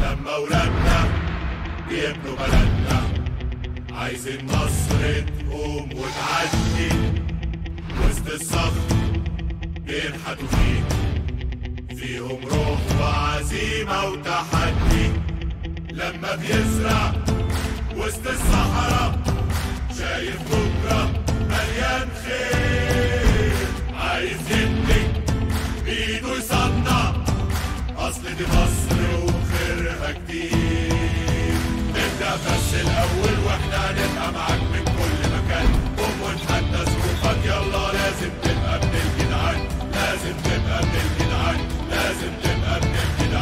لما ولادنا بيبنوا بلدنا عايزين مصر تقوم وتعدي وسط الصخر بينحتوا فيه فيهم روح وعزيمة وتحدي لما بيزرع وسط الصحراء شايف بكرة مليان خير عايز يبني بإيده يصنع أصل دي مصر وخيرها كتير نبدأ بس الأول وإحنا هنبقى معاك من كل مكان قوم ونحدى ظروفك يلا لازم تبقى ابن الجدعان لازم تبقى ابن الجدعان لازم تبقى ابن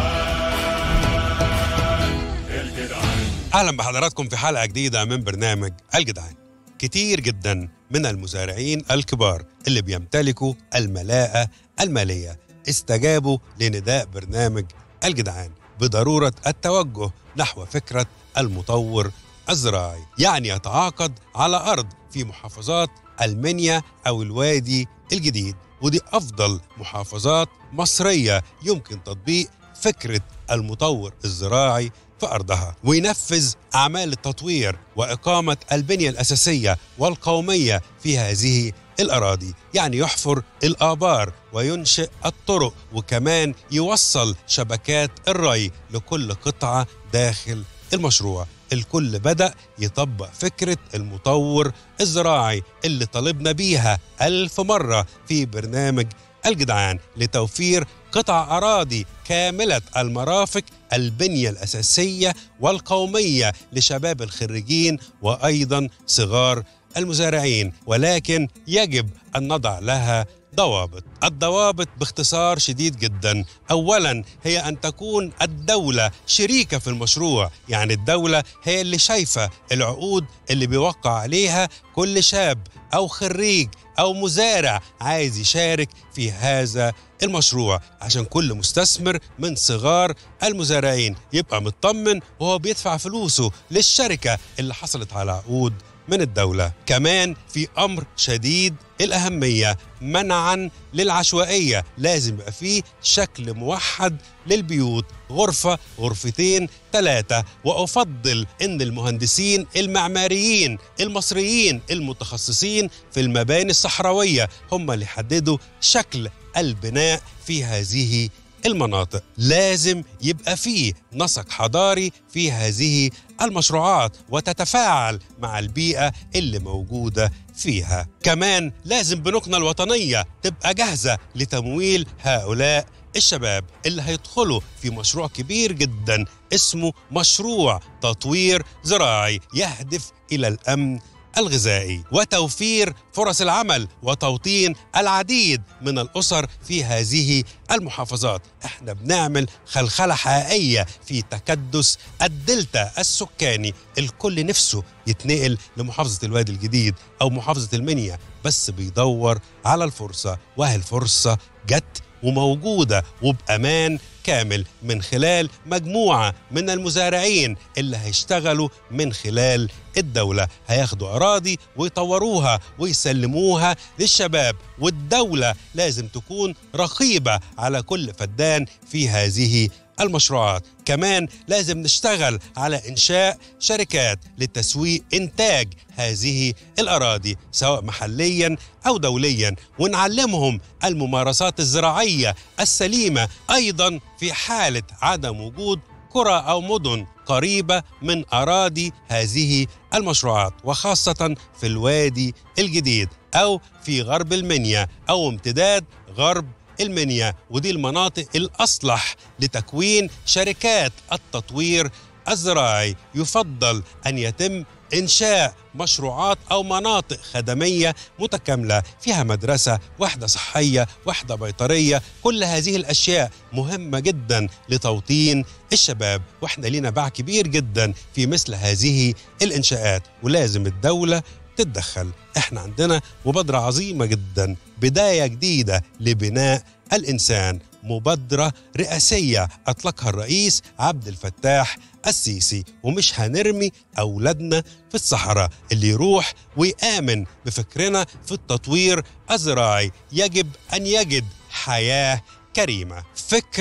الجدعان الجدعان اهلا بحضراتكم في حلقه جديده من برنامج الجدعان كتير جدا من المزارعين الكبار اللي بيمتلكوا الملاءه الماليه استجابوا لنداء برنامج الجدعان بضروره التوجه نحو فكره المطور الزراعي يعني يتعاقد على ارض في محافظات المنيا او الوادي الجديد ودي افضل محافظات مصريه يمكن تطبيق فكره المطور الزراعي في ارضها وينفذ اعمال التطوير واقامه البنيه الاساسيه والقوميه في هذه الاراضي يعني يحفر الابار وينشئ الطرق وكمان يوصل شبكات الري لكل قطعه داخل المشروع الكل بدأ يطبق فكرة المطور الزراعي اللي طالبنا بيها ألف مرة في برنامج الجدعان لتوفير قطع أراضي كاملة المرافق البنية الأساسية والقومية لشباب الخريجين وأيضا صغار المزارعين ولكن يجب أن نضع لها ضوابط الضوابط باختصار شديد جدا اولا هي ان تكون الدوله شريكه في المشروع يعني الدوله هي اللي شايفه العقود اللي بيوقع عليها كل شاب او خريج او مزارع عايز يشارك في هذا المشروع عشان كل مستثمر من صغار المزارعين يبقى مطمن وهو بيدفع فلوسه للشركه اللي حصلت على عقود من الدولة كمان في أمر شديد الأهمية منعا للعشوائية لازم يبقى فيه شكل موحد للبيوت غرفة غرفتين ثلاثة وأفضل أن المهندسين المعماريين المصريين المتخصصين في المباني الصحراوية هم اللي يحددوا شكل البناء في هذه المناطق لازم يبقى فيه نسق حضاري في هذه المشروعات وتتفاعل مع البيئة اللي موجودة فيها كمان لازم بنوكنا الوطنية تبقى جاهزة لتمويل هؤلاء الشباب اللي هيدخلوا في مشروع كبير جدا اسمه مشروع تطوير زراعي يهدف إلى الأمن الغذائي وتوفير فرص العمل وتوطين العديد من الاسر في هذه المحافظات احنا بنعمل خلخله حقيقيه في تكدس الدلتا السكاني الكل نفسه يتنقل لمحافظه الوادي الجديد او محافظه المنيا بس بيدور على الفرصه وهي الفرصه جت وموجودة وبأمان كامل من خلال مجموعة من المزارعين اللي هيشتغلوا من خلال الدولة هياخدوا أراضي ويطوروها ويسلموها للشباب والدولة لازم تكون رقيبة على كل فدان في هذه المشروعات كمان لازم نشتغل على إنشاء شركات لتسويق إنتاج هذه الأراضي سواء محليا أو دوليا ونعلمهم الممارسات الزراعية السليمة أيضا في حالة عدم وجود قرى أو مدن قريبة من أراضي هذه المشروعات وخاصة في الوادي الجديد أو في غرب المنيا أو امتداد غرب المنيا ودي المناطق الأصلح لتكوين شركات التطوير الزراعي يفضل أن يتم إنشاء مشروعات أو مناطق خدمية متكاملة فيها مدرسة وحدة صحية وحدة بيطرية كل هذه الأشياء مهمة جدا لتوطين الشباب وإحنا لنا باع كبير جدا في مثل هذه الإنشاءات ولازم الدولة تتدخل احنا عندنا مبادرة عظيمة جدا بداية جديدة لبناء الإنسان مبادرة رئاسية أطلقها الرئيس عبد الفتاح السيسي ومش هنرمي أولادنا في الصحراء اللي يروح ويآمن بفكرنا في التطوير الزراعي يجب أن يجد حياة كريمة فكرة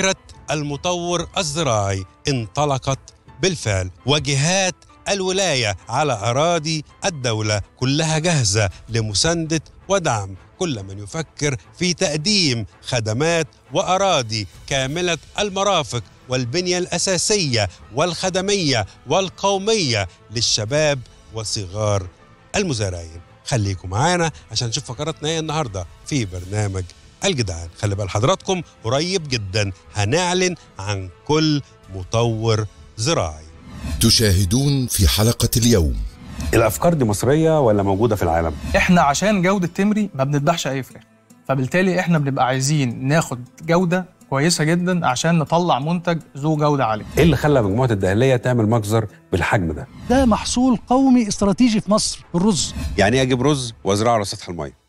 المطور الزراعي انطلقت بالفعل وجهات الولاية على أراضي الدولة كلها جاهزة لمساندة ودعم كل من يفكر في تقديم خدمات وأراضي كاملة المرافق والبنية الأساسية والخدمية والقومية للشباب وصغار المزارعين خليكم معانا عشان نشوف فقراتنا ايه النهارده في برنامج الجدعان خلي بال حضراتكم قريب جدا هنعلن عن كل مطور زراعي تشاهدون في حلقة اليوم الافكار دي مصريه ولا موجوده في العالم احنا عشان جوده تمري ما بنذبحش اي فراخ فبالتالي احنا بنبقى عايزين ناخد جوده كويسه جدا عشان نطلع منتج ذو جوده عاليه ايه اللي خلى مجموعه الدهليه تعمل مجزر بالحجم ده ده محصول قومي استراتيجي في مصر الرز يعني ايه اجيب رز وازرعه على سطح الميه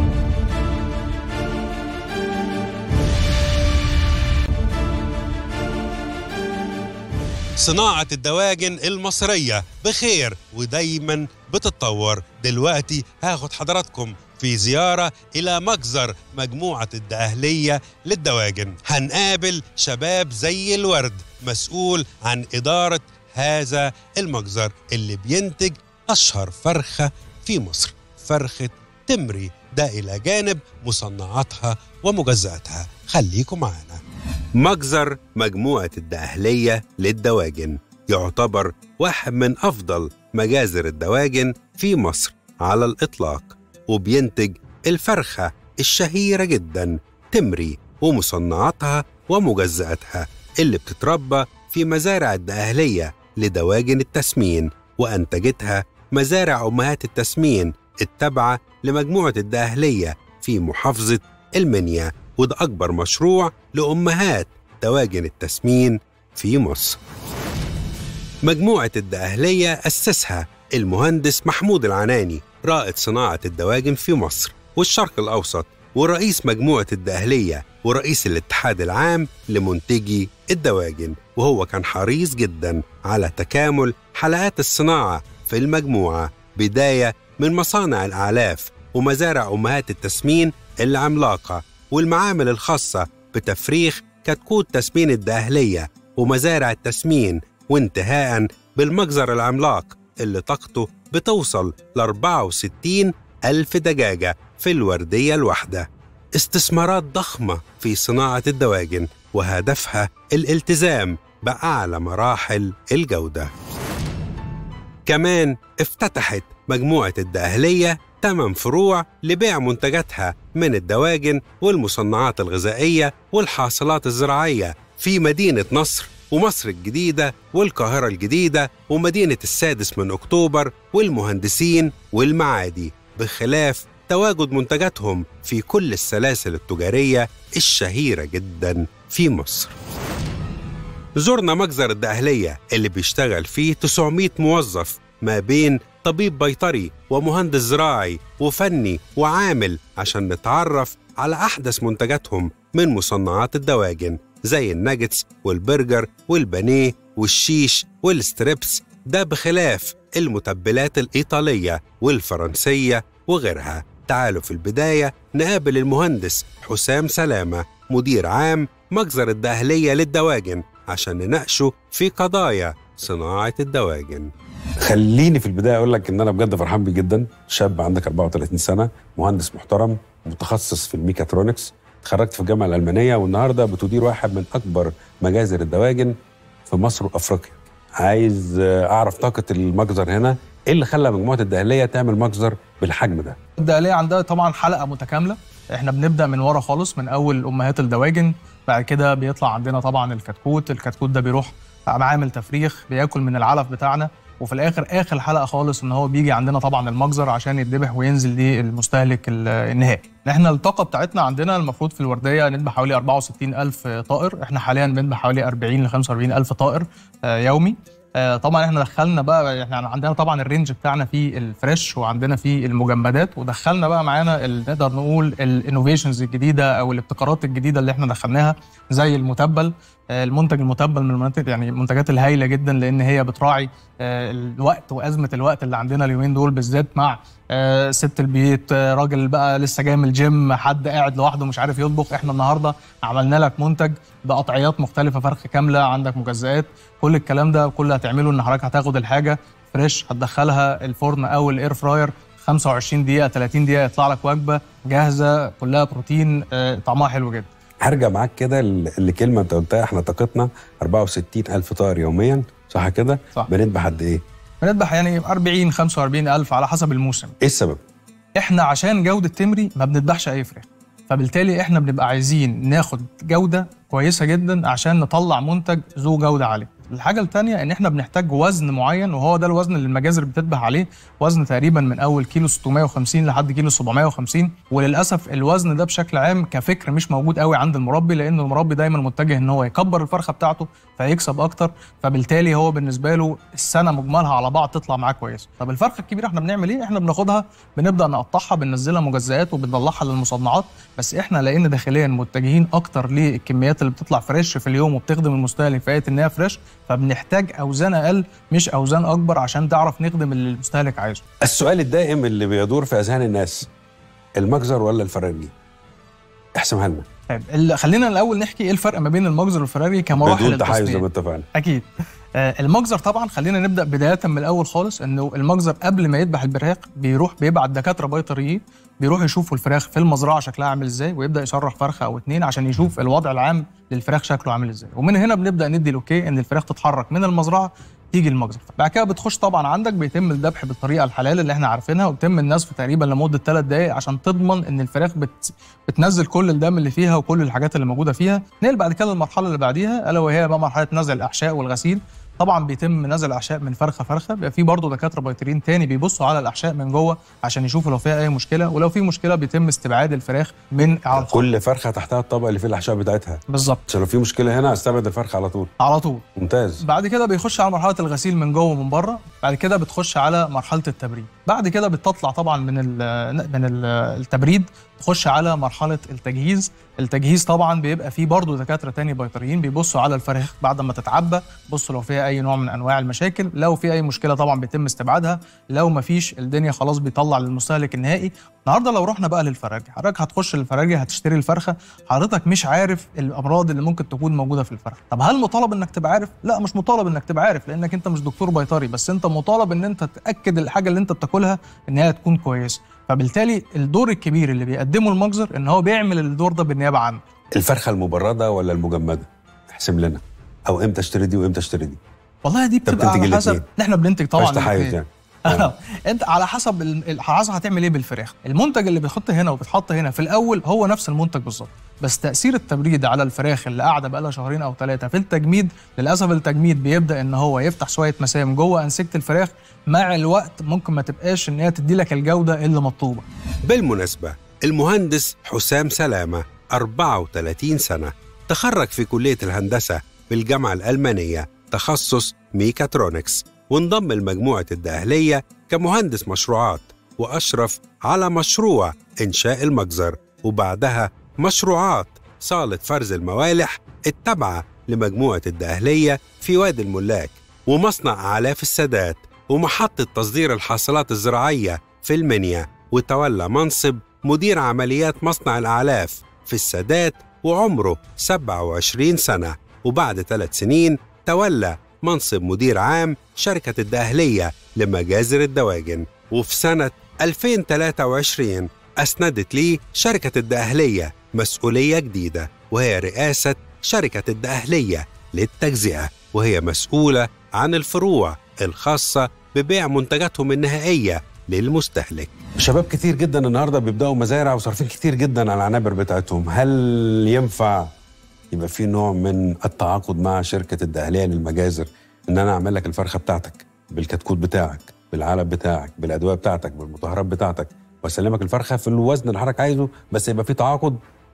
صناعة الدواجن المصرية بخير ودايما بتتطور دلوقتي هاخد حضراتكم في زيارة إلى مجزر مجموعة الدقهلية للدواجن هنقابل شباب زي الورد مسؤول عن إدارة هذا المجزر اللي بينتج أشهر فرخة في مصر فرخة تمري ده إلى جانب مصنعاتها ومجزئاتها خليكم معانا مجزر مجموعة الدقهلية للدواجن يعتبر واحد من أفضل مجازر الدواجن في مصر على الإطلاق وبينتج الفرخة الشهيرة جدا تمري ومصنعاتها ومجزئاتها اللي بتتربى في مزارع الدقهلية لدواجن التسمين وأنتجتها مزارع أمهات التسمين التابعة لمجموعة الدقهلية في محافظة المنيا وده أكبر مشروع لأمهات دواجن التسمين في مصر مجموعة الدقهلية أسسها المهندس محمود العناني رائد صناعة الدواجن في مصر والشرق الأوسط ورئيس مجموعة الدقهلية ورئيس الاتحاد العام لمنتجي الدواجن وهو كان حريص جدا على تكامل حلقات الصناعة في المجموعة بداية من مصانع الأعلاف ومزارع أمهات التسمين العملاقة والمعامل الخاصة بتفريخ كتكوت تسمين الدقهلية ومزارع التسمين وانتهاء بالمجزر العملاق اللي طاقته بتوصل ل 64 ألف دجاجة في الوردية الواحدة استثمارات ضخمة في صناعة الدواجن وهدفها الالتزام بأعلى مراحل الجودة كمان افتتحت مجموعة الدقهلية 8 فروع لبيع منتجاتها من الدواجن والمصنعات الغذائية والحاصلات الزراعية في مدينة نصر ومصر الجديدة والقاهرة الجديدة ومدينة السادس من أكتوبر والمهندسين والمعادي بخلاف تواجد منتجاتهم في كل السلاسل التجارية الشهيرة جدا في مصر زرنا مجزر الدقهلية اللي بيشتغل فيه 900 موظف ما بين طبيب بيطري ومهندس زراعي وفني وعامل عشان نتعرف على أحدث منتجاتهم من مصنعات الدواجن زي الناجتس والبرجر والبانيه والشيش والستريبس ده بخلاف المتبلات الإيطالية والفرنسية وغيرها تعالوا في البداية نقابل المهندس حسام سلامة مدير عام مجزر الدهلية للدواجن عشان نناقشه في قضايا صناعة الدواجن خليني في البدايه اقول لك ان انا بجد فرحان بيك جدا شاب عندك 34 سنه مهندس محترم متخصص في الميكاترونكس اتخرجت في الجامعه الالمانيه والنهارده بتدير واحد من اكبر مجازر الدواجن في مصر وافريقيا عايز آه، اعرف طاقه المجزر هنا ايه اللي خلى مجموعه الدهليه تعمل مجزر بالحجم ده الدقلية عندها طبعا حلقة متكاملة احنا بنبدأ من ورا خالص من أول أمهات الدواجن بعد كده بيطلع عندنا طبعا الكتكوت الكتكوت ده بيروح معامل تفريخ بياكل من العلف بتاعنا وفي الاخر اخر حلقه خالص ان هو بيجي عندنا طبعا المجزر عشان يتذبح وينزل للمستهلك ال- النهائي احنا الطاقه بتاعتنا عندنا المفروض في الورديه نذبح حوالي 64 الف طائر احنا حاليا بنذبح حوالي 40 ل 45 الف طائر آه، يومي آه، طبعا احنا دخلنا بقى احنا عندنا طبعا الرينج بتاعنا في الفريش وعندنا في المجمدات ودخلنا بقى معانا ال- نقدر نقول الانوفيشنز الجديده او الابتكارات الجديده اللي احنا دخلناها زي المتبل آه، المنتج المتبل من المنتج يعني المنتجات الهائله جدا لان هي بتراعي آه، الوقت وازمه الوقت اللي عندنا اليومين دول بالذات مع آه ست البيت آه راجل بقى لسه جاي من الجيم حد قاعد لوحده مش عارف يطبخ احنا النهارده عملنا لك منتج بقطعيات مختلفه فرخ كامله عندك مجزئات كل الكلام ده كل اللي هتعمله ان حضرتك هتاخد الحاجه فريش هتدخلها الفرن او الاير فراير 25 دقيقه 30 دقيقه يطلع لك وجبه جاهزه كلها بروتين آه طعمها حلو جدا هرجع معاك كده ل- لكلمه انت قلتها احنا طاقتنا 64 الف طائر يوميا صح كده صح. بنذبح قد ايه بنذبح يعني 40 45 الف على حسب الموسم ايه السبب احنا عشان جوده تمري ما بنذبحش اي فراخ فبالتالي احنا بنبقى عايزين ناخد جوده كويسه جدا عشان نطلع منتج ذو جوده عاليه الحاجه الثانيه ان احنا بنحتاج وزن معين وهو ده الوزن اللي المجازر بتذبح عليه وزن تقريبا من اول كيلو 650 لحد كيلو 750 وللاسف الوزن ده بشكل عام كفكر مش موجود قوي عند المربي لان المربي دايما متجه ان هو يكبر الفرخه بتاعته فيكسب اكتر فبالتالي هو بالنسبه له السنه مجملها على بعض تطلع معاه كويس طب الفرخه الكبيره احنا بنعمل ايه احنا بناخدها بنبدا نقطعها بننزلها مجزئات وبنطلعها للمصنعات بس احنا لان داخليا متجهين اكتر للكميات اللي بتطلع فريش في اليوم وبتخدم المستهلك في ان هي فريش فبنحتاج اوزان اقل مش اوزان اكبر عشان تعرف نخدم اللي المستهلك عايزه السؤال الدائم اللي بيدور في اذهان الناس المجزر ولا الفرارجي احسمها لنا طيب ال- خلينا الاول نحكي ايه الفرق ما بين المجزر والفرارجي كمراحل بدون تحيز زي التصنيع ما اتفقنا اكيد آه، المجزر طبعا خلينا نبدا بدايه من الاول خالص انه المجزر قبل ما يذبح الفراخ بيروح بيبعت دكاتره بيطريين بيروحوا يشوفوا الفراخ في المزرعه شكلها عامل ازاي ويبدا يشرح فرخه او اتنين عشان يشوف الوضع العام للفراخ شكله عامل ازاي ومن هنا بنبدا ندي الاوكي ان الفراخ تتحرك من المزرعه تيجي المجزر بعد كده بتخش طبعا عندك بيتم الذبح بالطريقه الحلال اللي احنا عارفينها وبتم النسف تقريبا لمده ثلاث دقائق عشان تضمن ان الفراخ بت... بتنزل كل الدم اللي فيها وكل الحاجات اللي موجوده فيها نقل بعد كده للمرحله اللي بعديها الا وهي بقى مرحله نزع الاحشاء والغسيل طبعا بيتم نزع الاحشاء من فرخه فرخه بيبقى في برضه دكاتره بيطريين تاني بيبصوا على الاحشاء من جوه عشان يشوفوا لو فيها اي مشكله ولو في مشكله بيتم استبعاد الفراخ من على الخط. كل فرخه تحتها الطبق اللي فيه الاحشاء بتاعتها بالظبط عشان لو في مشكله هنا استبعد الفرخه على طول على طول ممتاز بعد كده بيخش على مرحله الغسيل من جوه ومن بره بعد كده بتخش على مرحله التبريد بعد كده بتطلع طبعا من ال من ال التبريد تخش على مرحله التجهيز التجهيز طبعا بيبقى فيه برضه دكاتره تاني بيطريين بيبصوا على الفراخ بعد ما تتعبى بصوا لو فيها اي نوع من انواع المشاكل لو في اي مشكله طبعا بيتم استبعادها لو ما فيش الدنيا خلاص بيطلع للمستهلك النهائي النهارده لو رحنا بقى للفراجي حضرتك هتخش للفراجي هتشتري الفرخه حضرتك مش عارف الامراض اللي ممكن تكون موجوده في الفرخه طب هل مطالب انك تبقى عارف لا مش مطالب انك تبقى عارف لانك انت مش دكتور بيطري بس انت مطالب ان انت تاكد الحاجه اللي انت بتاكلها ان هي تكون كويسه فبالتالي الدور الكبير اللي بيقدمه المجزر ان هو بيعمل الدور ده بالنيابه عنه الفرخه المبرده ولا المجمده احسم لنا او امتى اشتري دي وامتى اشتري دي والله دي بتبقى بتنتج على حسب الاتنين. احنا بننتج طبعا مفيش تحيز الاتنين. يعني انت على حسب ال- ال- على حسب هتعمل ايه بالفراخ المنتج اللي بيتحط هنا وبيتحط هنا في الاول هو نفس المنتج بالظبط بس تاثير التبريد على الفراخ اللي قاعده بقالها شهرين او ثلاثه في التجميد للاسف التجميد بيبدا ان هو يفتح شويه مسام جوه انسجه الفراخ مع الوقت ممكن ما تبقاش ان هي تدي لك الجوده اللي مطلوبه بالمناسبة المهندس حسام سلامة 34 سنة تخرج في كلية الهندسة بالجامعة الألمانية تخصص ميكاترونكس وانضم لمجموعة الدقهلية كمهندس مشروعات وأشرف على مشروع إنشاء المجزر وبعدها مشروعات صالة فرز الموالح التابعة لمجموعة الدقهلية في وادي الملاك ومصنع أعلاف السادات ومحطة تصدير الحاصلات الزراعية في المنيا وتولى منصب مدير عمليات مصنع الأعلاف في السادات وعمره 27 سنة وبعد ثلاث سنين تولى منصب مدير عام شركة الدقهلية لمجازر الدواجن وفي سنة 2023 أسندت لي شركة الدقهلية مسؤولية جديدة وهي رئاسة شركة الدقهلية للتجزئة وهي مسؤولة عن الفروع الخاصة ببيع منتجاتهم النهائية للمستهلك شباب كتير جدا النهارده بيبداوا مزارع وصارفين كتير جدا على العنابر بتاعتهم هل ينفع يبقى في نوع من التعاقد مع شركه الدهليه للمجازر ان انا اعمل لك الفرخه بتاعتك بالكتكوت بتاعك بالعلب بتاعك بالادويه بتاعتك بالمطهرات بتاعتك واسلمك الفرخه في الوزن اللي حضرتك عايزه بس يبقى في تعاقد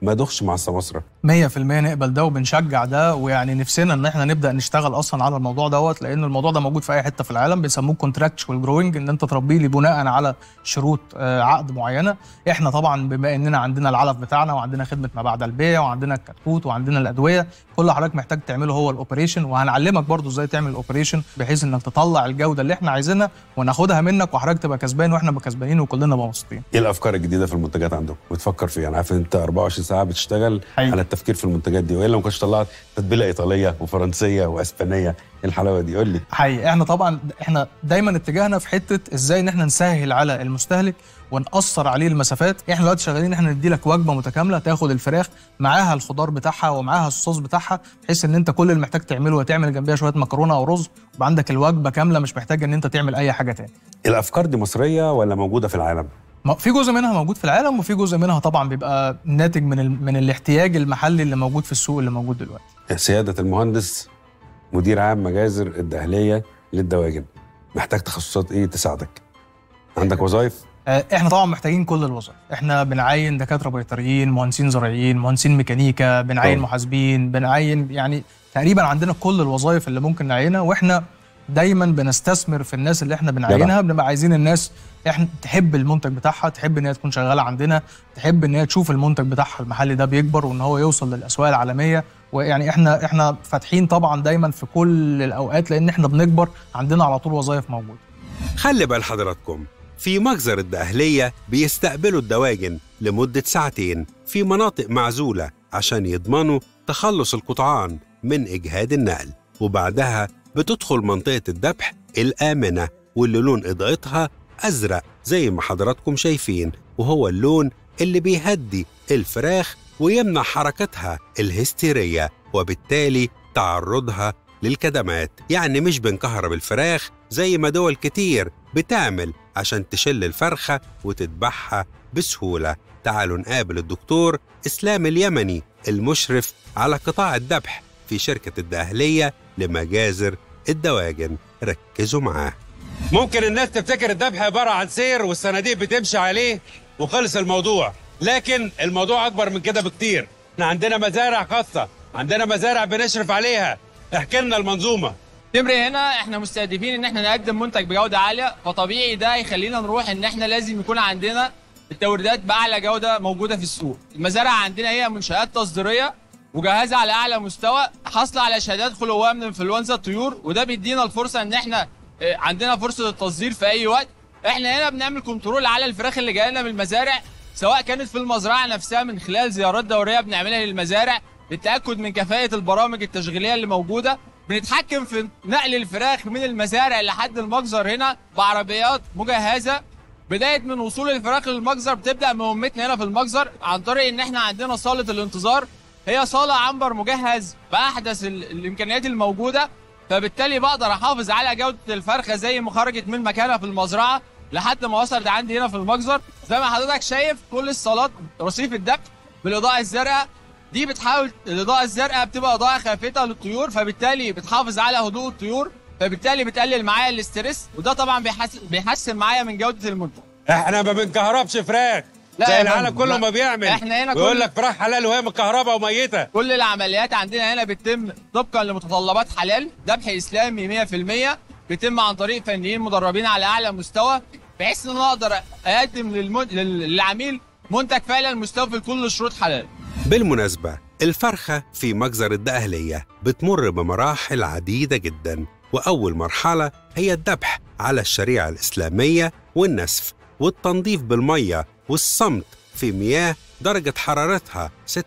ما ادخش مع السماسره 100% نقبل ده وبنشجع ده ويعني نفسنا ان احنا نبدا نشتغل اصلا على الموضوع دوت لان الموضوع ده موجود في اي حته في العالم بيسموه كونتراكتشوال جروينج ان انت تربيه لي بناء على شروط آه، عقد معينه احنا طبعا بما اننا عندنا العلف بتاعنا وعندنا خدمه ما بعد البيع وعندنا الكتكوت وعندنا الادويه كل اللي حضرتك محتاج تعمله هو الاوبريشن وهنعلمك برضو ازاي تعمل الاوبريشن بحيث انك تطلع الجوده اللي احنا عايزينها وناخدها منك وحضرتك تبقى كسبان واحنا نبقى كسبانين وكلنا نبقى مبسوطين ايه الافكار الجديده في المنتجات عندكم بتفكر فيها انا عارف ان انت 24 ساعه بتشتغل حقيقي. على التفكير في المنتجات دي والا ما كنتش طلعت تتبيله ايطاليه وفرنسيه واسبانيه ايه الحلاوه دي قول لي حقيقي احنا طبعا احنا دايما اتجاهنا في حته ازاي ان احنا نسهل على المستهلك ونقصر عليه المسافات احنا دلوقتي شغالين ان احنا ندي لك وجبه متكامله تاخد الفراخ معاها الخضار بتاعها ومعاها الصوص بتاعها بحيث ان انت كل اللي محتاج تعمله وتعمل جنبيها شويه مكرونه او رز يبقى عندك الوجبه كامله مش محتاج ان انت تعمل اي حاجه تاني الافكار دي مصريه ولا موجوده في العالم ما- في جزء منها موجود في العالم وفي جزء منها طبعا بيبقى ناتج من ال... من الاحتياج المحلي اللي موجود في السوق اللي موجود دلوقتي سياده المهندس مدير عام مجازر الدهليه للدواجن محتاج تخصصات ايه تساعدك عندك وظائف آه، احنا طبعا محتاجين كل الوظائف احنا بنعين دكاتره بيطريين مهندسين زراعيين مهندسين ميكانيكا بنعين طبعا. محاسبين بنعين يعني تقريبا عندنا كل الوظائف اللي ممكن نعينها واحنا دايما بنستثمر في الناس اللي احنا بنعينها بنبقى عايزين الناس احنا تحب المنتج بتاعها تحب ان هي تكون شغاله عندنا تحب ان هي تشوف المنتج بتاعها المحلي ده بيكبر وان هو يوصل للاسواق العالميه ويعني احنا احنا فاتحين طبعا دايما في كل الاوقات لان احنا بنكبر عندنا على طول وظائف موجوده خلي بال حضراتكم في مجزر الدقهلية بيستقبلوا الدواجن لمدة ساعتين في مناطق معزولة عشان يضمنوا تخلص القطعان من إجهاد النقل وبعدها بتدخل منطقة الذبح الآمنة واللي لون إضاءتها أزرق زي ما حضراتكم شايفين وهو اللون اللي بيهدي الفراخ ويمنع حركتها الهستيرية وبالتالي تعرضها للكدمات يعني مش بنكهرب الفراخ زي ما دول كتير بتعمل عشان تشل الفرخة وتذبحها بسهولة تعالوا نقابل الدكتور إسلام اليمني المشرف على قطاع الذبح في شركة الدقهلية لمجازر الدواجن ركزوا معاه ممكن الناس تفتكر الذبح عبارة عن سير والصناديق بتمشي عليه وخلص الموضوع لكن الموضوع أكبر من كده بكتير احنا عندنا مزارع خاصة عندنا مزارع بنشرف عليها احكي لنا المنظومة تمري هنا احنا مستهدفين ان احنا نقدم منتج بجوده عاليه فطبيعي ده يخلينا نروح ان احنا لازم يكون عندنا التوريدات باعلى جوده موجوده في السوق المزارع عندنا هي منشات تصديريه وجاهزه على اعلى مستوى حاصله على شهادات خلوها من انفلونزا الطيور وده بيدينا الفرصه ان احنا اه، عندنا فرصه التصدير في اي وقت احنا هنا بنعمل كنترول على الفراخ اللي جايه لنا من المزارع سواء كانت في المزرعه نفسها من خلال زيارات دوريه بنعملها للمزارع للتاكد من كفاءه البرامج التشغيليه اللي موجوده بنتحكم في نقل الفراخ من المزارع لحد المجزر هنا بعربيات مجهزه بدايه من وصول الفراخ للمجزر بتبدا مهمتنا هنا في المجزر عن طريق ان احنا عندنا صاله الانتظار هي صاله عنبر مجهز باحدث ال- الامكانيات الموجوده فبالتالي بقدر احافظ على جوده الفرخه زي ما خرجت من مكانها في المزرعه لحد ما وصلت عندي هنا في المجزر زي ما حضرتك شايف كل الصالات رصيف الدفء بالاضاءه الزرقاء دي بتحاول الاضاءه الزرقاء بتبقى اضاءه خافته للطيور فبالتالي بتحافظ على هدوء الطيور فبالتالي بتقلل معايا الاسترس وده طبعا بيحسن بيحسن معايا من جوده المنتج احنا ما بنكهربش فراخ لا زي يا العالم فندم، كله لا. ما بيعمل احنا هنا ويقول كل- لك فراخ حلال وهي مكهربه وميته كل العمليات عندنا هنا بتتم طبقا لمتطلبات حلال ذبح اسلامي 100% بيتم عن طريق فنيين مدربين على اعلى مستوى بحيث ان انا اقدر اقدم للمن... لل- للعميل منتج فعلا مستوفي لكل شروط حلال بالمناسبة الفرخة في مجزر الدقهلية بتمر بمراحل عديدة جدا وأول مرحلة هي الذبح على الشريعة الإسلامية والنسف والتنظيف بالمية والصمت في مياه درجة حرارتها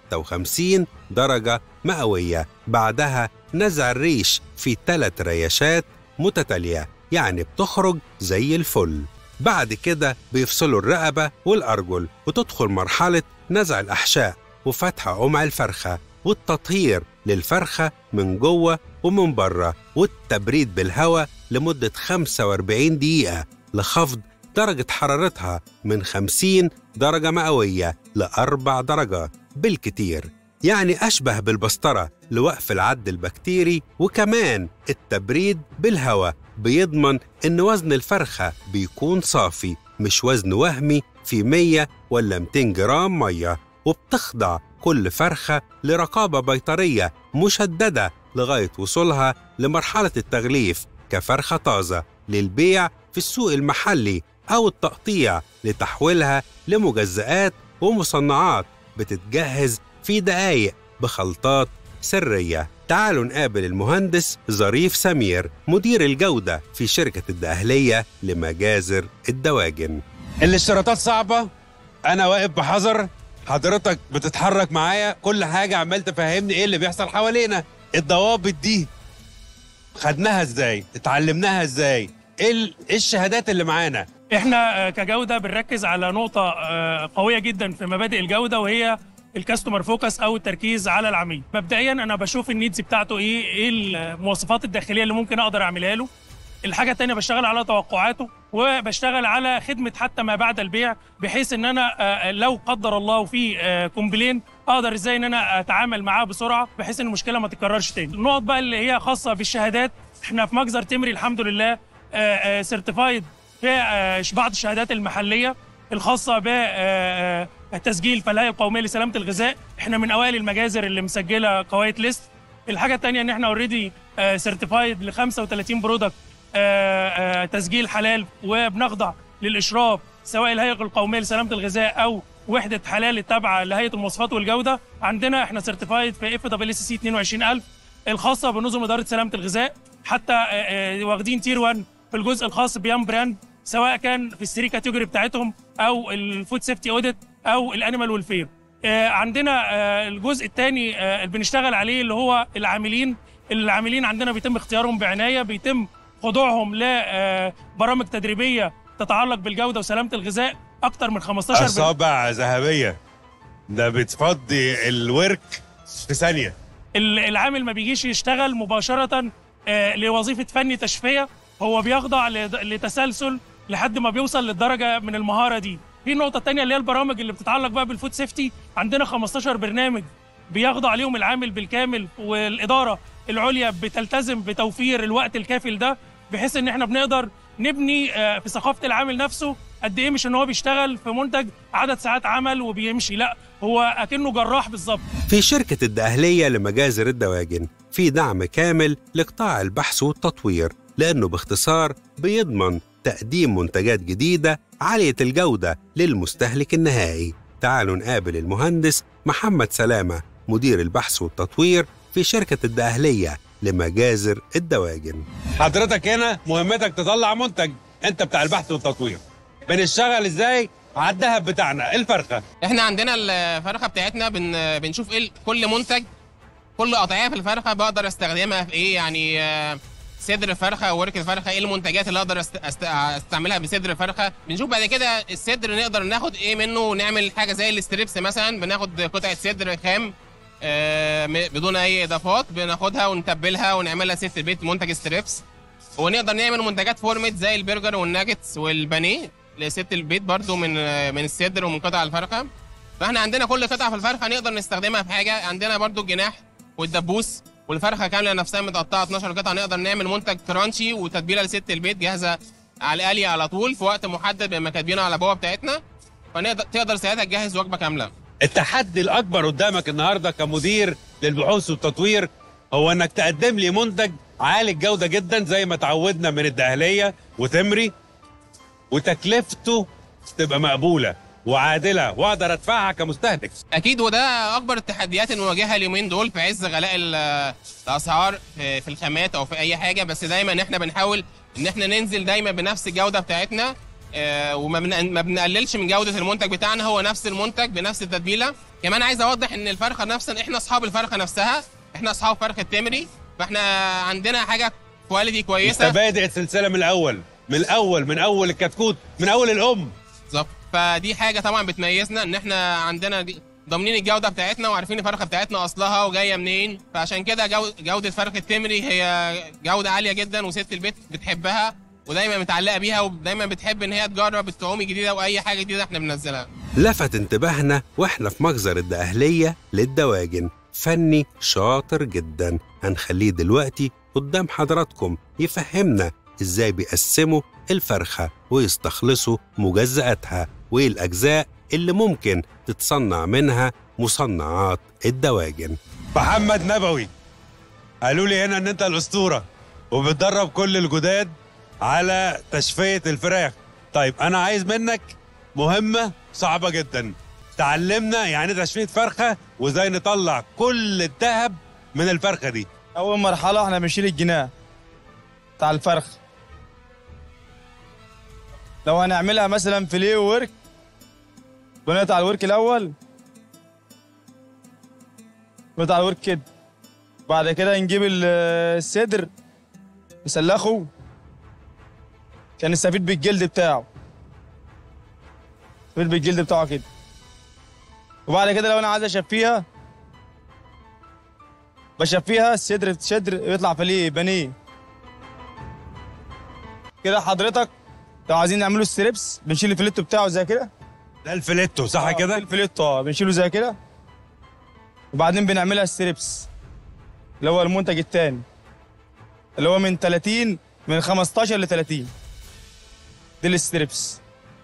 56 درجة مئوية بعدها نزع الريش في ثلاث ريشات متتالية يعني بتخرج زي الفل بعد كده بيفصلوا الرقبة والأرجل وتدخل مرحلة نزع الأحشاء وفتح قمع الفرخة والتطهير للفرخة من جوه ومن بره والتبريد بالهواء لمدة 45 دقيقة لخفض درجة حرارتها من 50 درجة مئوية لأربع درجات بالكتير يعني أشبه بالبسطرة لوقف العد البكتيري وكمان التبريد بالهواء بيضمن إن وزن الفرخة بيكون صافي مش وزن وهمي في 100 ولا 200 جرام مية وبتخضع كل فرخة لرقابة بيطرية مشددة لغاية وصولها لمرحلة التغليف كفرخة طازة للبيع في السوق المحلي أو التقطيع لتحويلها لمجزئات ومصنعات بتتجهز في دقايق بخلطات سرية تعالوا نقابل المهندس ظريف سمير مدير الجودة في شركة الدقهلية لمجازر الدواجن الاشتراطات صعبة أنا واقف بحذر حضرتك بتتحرك معايا كل حاجة عمال تفهمني إيه اللي بيحصل حوالينا الضوابط دي خدناها إزاي اتعلمناها إزاي إيه ال- إيه الشهادات اللي معانا احنا آه، كجوده بنركز على نقطه آه، قويه جدا في مبادئ الجوده وهي الكاستمر فوكس او التركيز على العميل مبدئيا انا بشوف النيدز بتاعته ايه ايه المواصفات الداخليه اللي ممكن اقدر اعملها له الحاجه الثانيه بشتغل على توقعاته وبشتغل على خدمه حتى ما بعد البيع بحيث ان انا آه، لو قدر الله في آه، كومبلين اقدر ازاي ان انا اتعامل معاه بسرعه بحيث ان المشكله ما تتكررش تاني النقط بقى اللي هي خاصه بالشهادات احنا في مجزر تمري الحمد لله سيرتيفايد في آه، بعض الشهادات المحليه الخاصه بتسجيل الفلاحه القوميه لسلامه الغذاء احنا من اوائل المجازر اللي مسجله قواعد ليست الحاجه الثانيه ان احنا اوريدي سيرتيفايد ل 35 برودكت تسجيل حلال وبنخضع للاشراف سواء الهيئه القوميه لسلامه الغذاء او وحده حلال التابعه لهيئه المواصفات والجوده عندنا احنا سيرتيفايد في اف دبليو سي 22000 الخاصه بنظم اداره سلامه الغذاء حتى آه، آه، واخدين تير 1 في الجزء الخاص بيام براند سواء كان في الثري كاتيجوري بتاعتهم او الفود سيفتي اوديت او الانيمال ويلفير عندنا آه، الجزء الثاني اللي بنشتغل عليه اللي هو العاملين العاملين عندنا بيتم اختيارهم بعنايه بيتم خضوعهم لبرامج تدريبيه تتعلق بالجوده وسلامه الغذاء اكتر من 15 بر- أصابع ذهبية ده بتفضي الورك في ثانية ال- العامل ما بيجيش يشتغل مباشرة آه، لوظيفة فني تشفية هو بيخضع لد- لتسلسل لحد ما بيوصل للدرجة من المهارة دي في النقطة التانية اللي هي البرامج اللي بتتعلق بقى بالفود سيفتي عندنا 15 برنامج بيخضع عليهم العامل بالكامل والإدارة العليا بتلتزم بتوفير الوقت الكافي لده بحيث ان احنا بنقدر نبني آه، في ثقافة العامل نفسه قد ايه مش ان هو بيشتغل في منتج عدد ساعات عمل وبيمشي لا هو اكنه جراح بالظبط في شركة الدقهلية لمجازر الدواجن في دعم كامل لقطاع البحث والتطوير لأنه باختصار بيضمن تقديم منتجات جديدة عالية الجودة للمستهلك النهائي تعالوا نقابل المهندس محمد سلامة مدير البحث والتطوير في شركة الدقهلية لمجازر الدواجن حضرتك هنا مهمتك تطلع منتج انت بتاع البحث والتطوير بنشتغل ازاي على الذهب بتاعنا الفرخة احنا عندنا الفرخه بتاعتنا بن بنشوف ايه كل منتج كل قطعيه في الفرخه بقدر استخدمها في ايه يعني آه، صدر الفرخه وورك الفرخه ايه المنتجات اللي اقدر است... است... استعملها بصدر الفرخه بنشوف بعد كده الصدر نقدر ناخد ايه منه ونعمل حاجه زي الستريبس مثلا بناخد قطعه صدر خام آه، م- بدون اي اضافات بناخدها ونتبلها ونعملها ست البيت منتج ستريبس ونقدر نعمل منتجات فورمت زي البرجر والناجتس والبانيه لست البيت برضو من آه، من الصدر ومن قطع الفرخه فاحنا عندنا كل قطعه في الفرخه نقدر نستخدمها في حاجه عندنا برضو الجناح والدبوس والفرخه كامله نفسها متقطعه 12 قطعه نقدر نعمل منتج كرانشي وتتبيله لست البيت جاهزه على القلي على طول في وقت محدد بما كاتبينه على البوابه بتاعتنا فنقدر تقدر ساعتها تجهز وجبه كامله التحدي الاكبر قدامك النهارده كمدير للبحوث والتطوير هو انك تقدم لي منتج عالي الجوده جدا زي ما تعودنا من الدهليه وتمري وتكلفته تبقى مقبوله وعادله واقدر ادفعها كمستهلك اكيد وده اكبر التحديات المواجهه اليومين دول في عز غلاء ال- الاسعار في في الخامات او في اي حاجه بس دايما احنا بنحاول ان احنا ننزل دايما بنفس الجوده بتاعتنا آه، وما بن- ما بنقللش من جوده المنتج بتاعنا هو نفس المنتج بنفس التتبيله كمان عايز اوضح ان الفرخه نفسها احنا اصحاب الفرخه نفسها احنا اصحاب فرخه تمري فاحنا عندنا حاجه كواليتي انت كويسه بادئ السلسله من الاول من الاول من اول الكتكوت من اول الام بالظبط فدي حاجه طبعا بتميزنا ان احنا عندنا دي- ضامنين الجوده بتاعتنا وعارفين الفرخه بتاعتنا اصلها وجايه منين فعشان كده جو جوده فرخه تمري هي جوده عاليه جدا وست البيت بتحبها ودايما متعلقه بيها ودايما بتحب ان هي تجرب الطعوم الجديده واي حاجه جديده احنا بننزلها لفت انتباهنا واحنا في مجزر الدقهلية للدواجن فني شاطر جدا هنخليه دلوقتي قدام حضراتكم يفهمنا ازاي بيقسموا الفرخة ويستخلصوا مجزئاتها وايه الأجزاء اللي ممكن تتصنع منها مصنعات الدواجن محمد نبوي قالوا لي هنا ان انت الاسطوره وبتدرب كل الجداد على تشفيه الفراخ طيب انا عايز منك مهمه صعبه جدا تعلمنا يعني إيه تشفيه فرخه وازاي نطلع كل الذهب من الفرخه دي اول مرحله احنا بنشيل الجناح بتاع الفرخ لو هنعملها مثلا فيليه وورك بنقطع الورك الاول نقطع الورك كده بعد كده نجيب ال- الصدر نسلخه عشان نستفيد بالجلد بتاعه نستفيد بالجلد بتاعه كده وبعد كده لو انا عايز اشفيها بشفيها الصدر صدر يطلع فيليه بانيه كده حضرتك لو عايزين نعمله ستريبس بنشيل الفيليتو بتاعه زي كده ده الفيليتو صح آه، كده الفيليتو اه بنشيله زي كده وبعدين بنعملها ستريبس اللي هو المنتج التاني اللي هو من 30 من 15 ل 30 دي الستريبس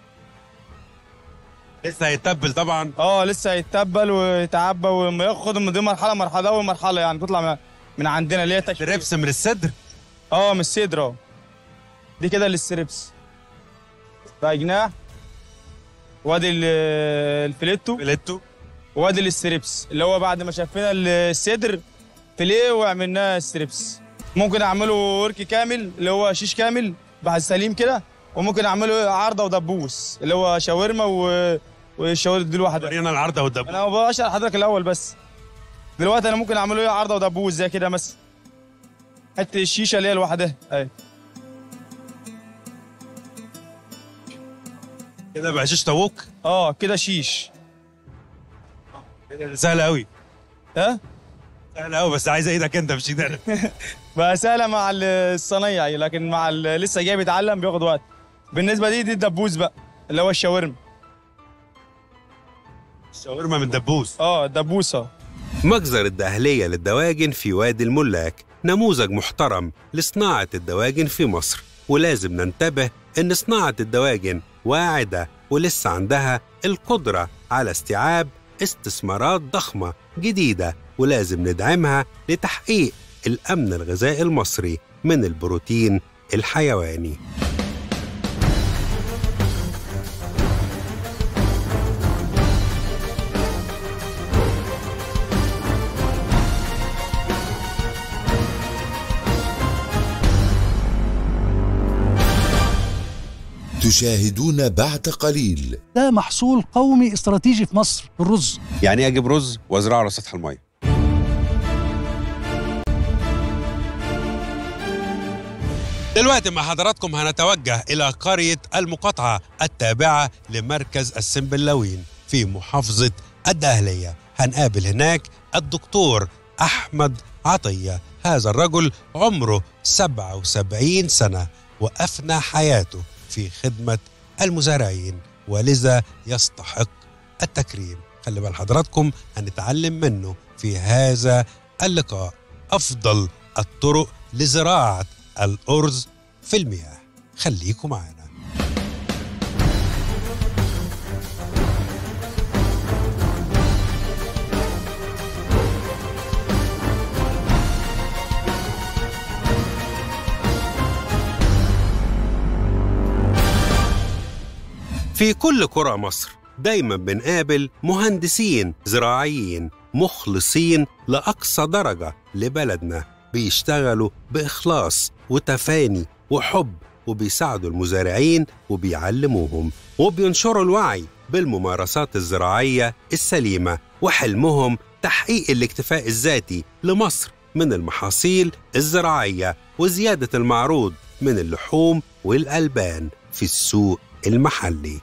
لسه هيتبل طبعا اه لسه هيتبل ويتعبى ولما ياخد من دي مرحله مرحله اول مرحله يعني تطلع من, من عندنا اللي هي تشفير. تريبس من الصدر اه من الصدر اه دي كده الستريبس بقى جناح وادي ال- الفيليتو فيليتو وادي الستريبس اللي هو بعد ما شفينا الصدر فيليه وعملناه ستريبس ممكن اعمله ورك كامل اللي هو شيش كامل بعد سليم كده وممكن اعمله عارضه ودبوس اللي هو شاورما و... والشاورما دي لوحدها ورينا العرضه والدبوس انا بشرح لحضرتك الاول بس دلوقتي انا ممكن اعمله عارضه ودبوس زي كده مثلا حته الشيشه اللي هي لوحدها اهي كده بقى شيش طاووق اه كده شيش سهل قوي ها سهل قوي بس عايزه ايدك انت مش ايدي انا بقى سهله مع الصنايعي لكن مع اللي لسه جاي بيتعلم بياخد وقت بالنسبه دي دي الدبوس بقى اللي هو الشاورما الشاورما من دبوس اه الدبوسه مجزر الدهلية للدواجن في وادي الملاك نموذج محترم لصناعة الدواجن في مصر ولازم ننتبه إن صناعة الدواجن واعدة ولسه عندها القدرة على استيعاب استثمارات ضخمة جديدة ولازم ندعمها لتحقيق الأمن الغذائي المصري من البروتين الحيواني تشاهدون بعد قليل ده محصول قومي استراتيجي في مصر الرز يعني ايه اجيب رز وازرعه على سطح الميه دلوقتي مع حضراتكم هنتوجه إلى قرية المقاطعة التابعة لمركز السنبلاوين في محافظة الدهلية هنقابل هناك الدكتور أحمد عطية هذا الرجل عمره 77 سنة وأفنى حياته في خدمة المزارعين ولذا يستحق التكريم خلي بال حضراتكم هنتعلم منه في هذا اللقاء أفضل الطرق لزراعة الأرز في المياه خليكم معنا في كل قرى مصر دايما بنقابل مهندسين زراعيين مخلصين لأقصى درجة لبلدنا بيشتغلوا بإخلاص وتفاني وحب وبيساعدوا المزارعين وبيعلموهم وبينشروا الوعي بالممارسات الزراعية السليمة وحلمهم تحقيق الاكتفاء الذاتي لمصر من المحاصيل الزراعية وزيادة المعروض من اللحوم والألبان في السوق المحلي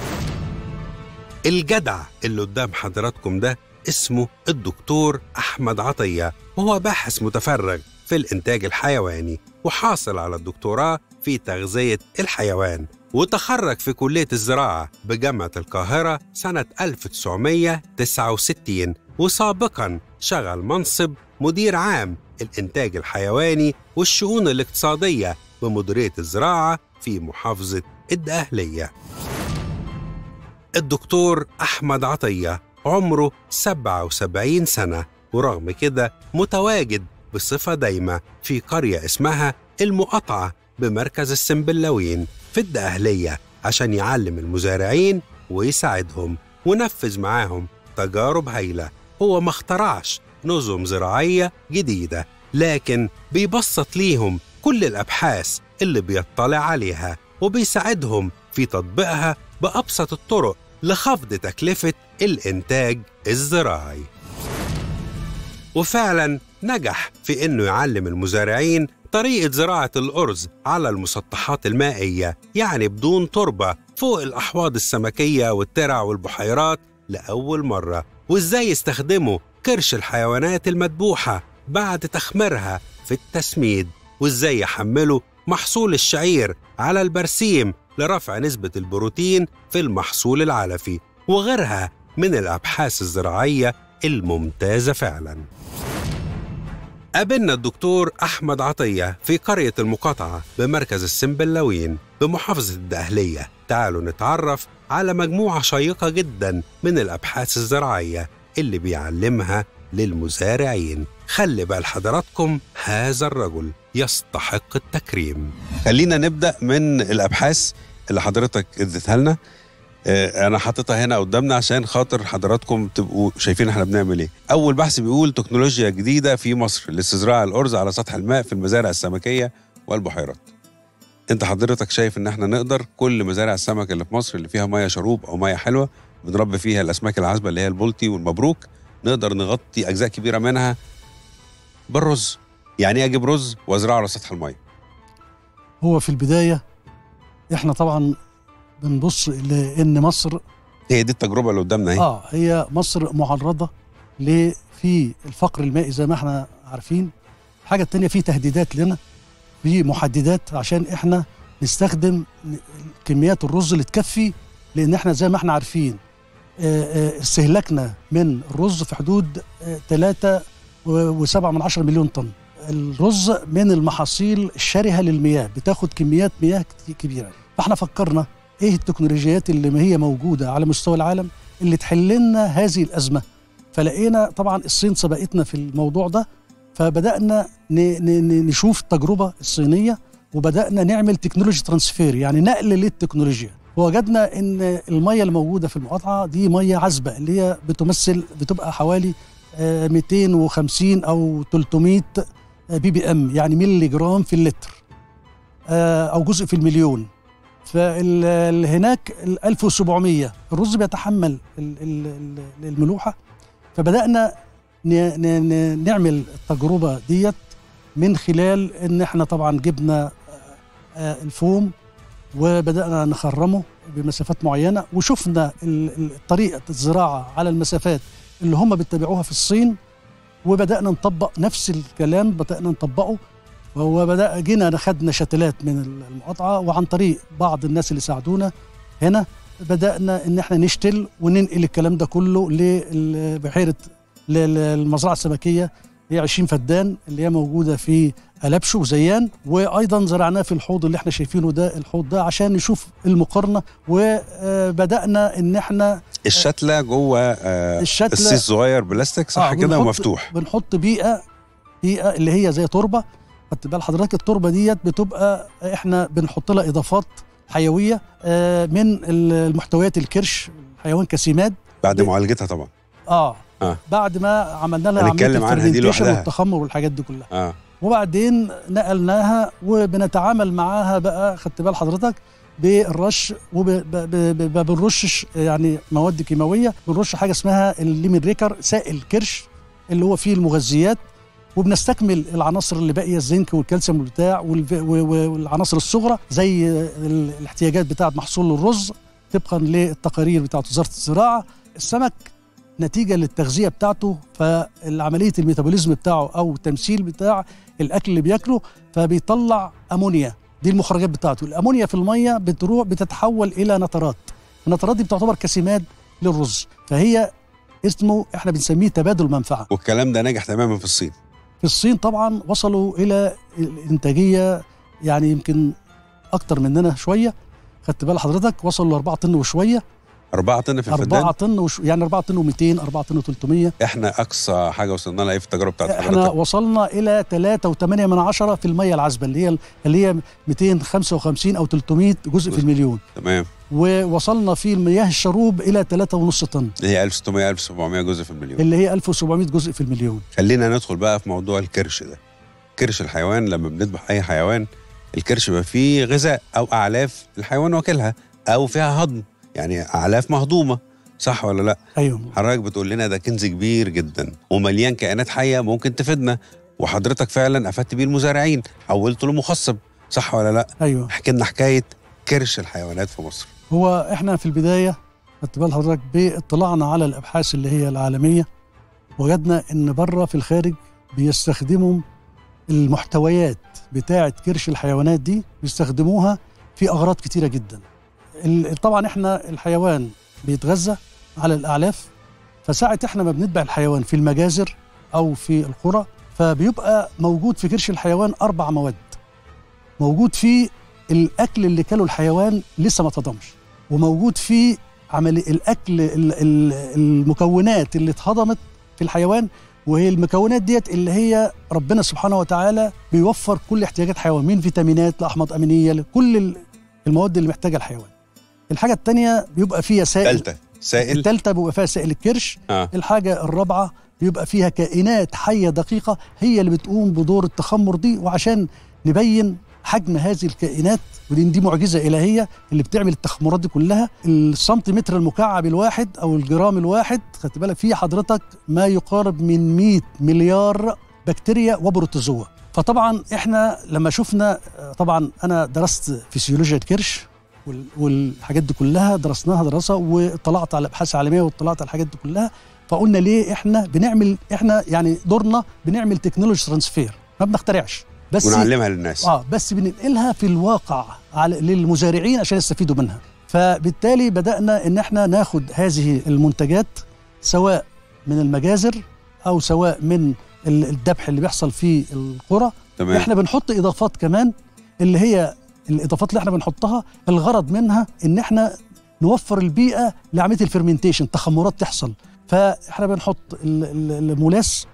الجدع اللي قدام حضراتكم ده اسمه الدكتور أحمد عطية وهو باحث متفرغ في الإنتاج الحيواني وحاصل على الدكتوراه في تغذية الحيوان وتخرج في كلية الزراعة بجامعة القاهرة سنة 1969 وسابقا شغل منصب مدير عام الإنتاج الحيواني والشؤون الاقتصادية بمديرية الزراعة في محافظة الدقهلية الدكتور أحمد عطية عمره 77 سنة ورغم كده متواجد بصفة دايمة في قرية اسمها المقاطعة بمركز السنبلاوين في الدقهلية عشان يعلم المزارعين ويساعدهم ونفذ معاهم تجارب هايلة هو ما اخترعش نظم زراعية جديدة لكن بيبسط ليهم كل الأبحاث اللي بيطلع عليها وبيساعدهم في تطبيقها بأبسط الطرق لخفض تكلفة الإنتاج الزراعي وفعلا نجح في إنه يعلم المزارعين طريقة زراعة الأرز على المسطحات المائية يعني بدون تربة فوق الأحواض السمكية والترع والبحيرات لأول مرة وإزاي يستخدموا كرش الحيوانات المذبوحة بعد تخميرها في التسميد وإزاي يحملوا محصول الشعير على البرسيم لرفع نسبة البروتين في المحصول العلفي وغيرها من الأبحاث الزراعية الممتازة فعلاً قابلنا الدكتور أحمد عطية في قرية المقاطعة بمركز السنبلاوين بمحافظة الدقهلية تعالوا نتعرف على مجموعة شيقة جدا من الأبحاث الزراعية اللي بيعلمها للمزارعين خلي بال حضراتكم هذا الرجل يستحق التكريم خلينا نبدا من الابحاث اللي حضرتك اديتها لنا آه، انا حاططها هنا قدامنا عشان خاطر حضراتكم تبقوا شايفين احنا بنعمل ايه اول بحث بيقول تكنولوجيا جديده في مصر لاستزراع الارز على سطح الماء في المزارع السمكيه والبحيرات انت حضرتك شايف ان احنا نقدر كل مزارع السمك اللي في مصر اللي فيها ميه شروب او ميه حلوه بنربي فيها الاسماك العذبه اللي هي البلطي والمبروك نقدر نغطي اجزاء كبيره منها بالرز يعني ايه اجيب رز وازرعه على سطح الميه هو في البدايه احنا طبعا بنبص لان مصر هي دي التجربه اللي قدامنا اهي اه هي مصر معرضه ل في الفقر المائي زي ما احنا عارفين الحاجه التانية في تهديدات لنا في محددات عشان احنا نستخدم كميات الرز اللي تكفي لان احنا زي ما احنا عارفين آه، آه، استهلاكنا من الرز في حدود 3 وسبعة من عشرة مليون طن الرز من المحاصيل الشرهة للمياه بتاخد كميات مياه كت- كبيرة فاحنا فكرنا ايه التكنولوجيات اللي ما هي موجودة على مستوى العالم اللي تحل لنا هذه الأزمة فلقينا طبعا الصين سبقتنا في الموضوع ده فبدأنا ن- ن- ن- نشوف التجربة الصينية وبدأنا نعمل تكنولوجي ترانسفير يعني نقل للتكنولوجيا ووجدنا ان الميه الموجوده في المقاطعه دي ميه عذبه اللي هي بتمثل بتبقى حوالي آه، 250 او 300 بي بي ام يعني ملي جرام في اللتر آه، او جزء في المليون فهناك 1700 الرز بيتحمل ال- ال- ال- الملوحه فبدانا ن- ن- ن- نعمل التجربه ديت من خلال ان احنا طبعا جبنا آه، آه، الفوم وبدانا نخرمه بمسافات معينه وشفنا ال- ال- طريقه الزراعه على المسافات اللي هم بيتبعوها في الصين وبدانا نطبق نفس الكلام بدانا نطبقه وبدا جينا خدنا شتلات من المقاطعه وعن طريق بعض الناس اللي ساعدونا هنا بدانا ان احنا نشتل وننقل الكلام ده كله لبحيره للمزرعه السمكيه هي 20 فدان اللي هي موجوده في ألبشو وزيان وايضا زرعناه في الحوض اللي احنا شايفينه ده الحوض ده عشان نشوف المقارنه وبدانا ان احنا الشتله جوه آه الشتلة- السيس صغير بلاستيك صح آه، كده بنحط- ومفتوح بنحط بيئه بيئه اللي هي زي تربه خدت بال حضرتك التربه ديت بتبقى احنا بنحط لها اضافات حيويه آه، من المحتويات الكرش حيوان كسيماد بعد معالجتها طبعا اه اه بعد ما عملنا لها هنتكلم عمليه عنها دي الفرمنتيشن لوحدها. والتخمر والحاجات دي كلها اه وبعدين نقلناها وبنتعامل معاها بقى خدت بال حضرتك بالرش وما بنرشش يعني مواد كيماويه بنرش حاجه اسمها الليمين ريكر سائل كرش اللي هو فيه المغذيات وبنستكمل العناصر اللي باقيه الزنك والكالسيوم والبتاع والف- و- و- والعناصر الصغرى زي ال- الاحتياجات بتاعه محصول الرز طبقا للتقارير بتاعه وزاره الزراعه السمك نتيجه للتغذيه بتاعته فالعمليه الميتابوليزم بتاعه او التمثيل بتاع الاكل اللي بياكله فبيطلع امونيا دي المخرجات بتاعته الامونيا في الميه بتروح بتتحول الى نترات النترات دي بتعتبر كسمات للرز فهي اسمه احنا بنسميه تبادل منفعه والكلام ده ناجح تماما في الصين في الصين طبعا وصلوا الى الانتاجيه يعني يمكن اكتر مننا شويه خدت بال حضرتك وصلوا ل 4 طن وشويه 4 طن في الفدان 4 طن وش يعني 4 طن و200 4 طن و300 احنا اقصى حاجه وصلنا لها ايه في التجربه بتاعت احنا حضرتك وصلنا الى 3.8 من عشرة في الميه العذبه اللي هي اللي هي 255 او 300 جزء في المليون تمام ووصلنا في المياه الشروب الى 3.5 طن اللي هي 1600 1700 جزء في المليون اللي هي 1700 جزء في المليون خلينا ندخل بقى في موضوع الكرش ده كرش الحيوان لما بنذبح اي حيوان الكرش بيبقى فيه غذاء او اعلاف الحيوان واكلها او فيها هضم يعني اعلاف مهضومه صح ولا لا ايوه حضرتك بتقول لنا ده كنز كبير جدا ومليان كائنات حيه ممكن تفيدنا وحضرتك فعلا افدت بيه المزارعين حولته لمخصب صح ولا لا ايوه احكي لنا حكايه كرش الحيوانات في مصر هو احنا في البدايه خدت بال حضرتك باطلاعنا على الابحاث اللي هي العالميه وجدنا ان بره في الخارج بيستخدموا المحتويات بتاعه كرش الحيوانات دي بيستخدموها في اغراض كتيره جدا ال- طبعا احنا الحيوان بيتغذى على الاعلاف فساعه احنا ما بنتبع الحيوان في المجازر او في القرى فبيبقى موجود في كرش الحيوان اربع مواد موجود فيه الاكل اللي كله الحيوان لسه ما اتهضمش وموجود فيه عمل الاكل ال- ال- المكونات اللي اتهضمت في الحيوان وهي المكونات ديت اللي هي ربنا سبحانه وتعالى بيوفر كل احتياجات الحيوان من فيتامينات لاحماض امينيه لكل ال- المواد اللي محتاجها الحيوان الحاجه الثانيه بيبقى فيها سائل ثالثه سائل الثالثه بيبقى فيها سائل الكرش اه الحاجة الرابعة بيبقى فيها كائنات حية دقيقة هي اللي بتقوم بدور التخمر دي وعشان نبين حجم هذه الكائنات ودي دي معجزة إلهية اللي بتعمل التخمرات دي كلها السنتيمتر المكعب الواحد أو الجرام الواحد خدت بالك فيه حضرتك ما يقارب من 100 مليار بكتيريا وبروتوزوا فطبعا احنا لما شفنا طبعا انا درست فسيولوجيا الكرش وال- والحاجات دي كلها درسناها دراسه واطلعت على ابحاث عالميه واطلعت على الحاجات دي كلها فقلنا ليه احنا بنعمل احنا يعني دورنا بنعمل تكنولوجي ترانسفير ما بنخترعش بس ونعلمها للناس اه بس بننقلها في الواقع على للمزارعين عشان يستفيدوا منها فبالتالي بدانا ان احنا ناخد هذه المنتجات سواء من المجازر او سواء من ال- الذبح اللي بيحصل في القرى تمام احنا بنحط اضافات كمان اللي هي الاضافات اللي احنا بنحطها الغرض منها ان احنا نوفر البيئه لعمليه الفرمنتيشن تخمرات تحصل فاحنا بنحط ال- ال- المولاس